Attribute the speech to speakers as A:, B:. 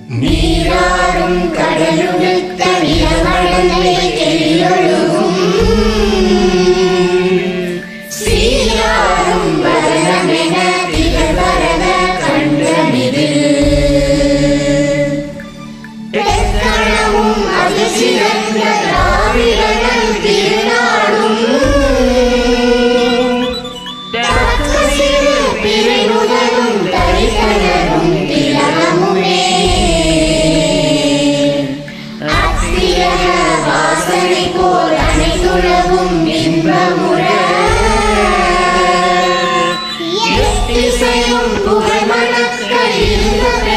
A: நீராடும் கடலுடுத்த நிலவடந்தை கெளியொழுகும் சீராடும் வரணமென திகழ்வரத கண்டமிது எக்கணமும் அது சிறந்த திராவிடர்கள் திருநாடும் தக்க சிறு பிரிவுகளும் தரிசனரும் திலகமுமே அத்தியக வாசனை போல் அனைத்துலகும் இன்பமுற எத்திசையும் புகழ் மணக்க இருந்த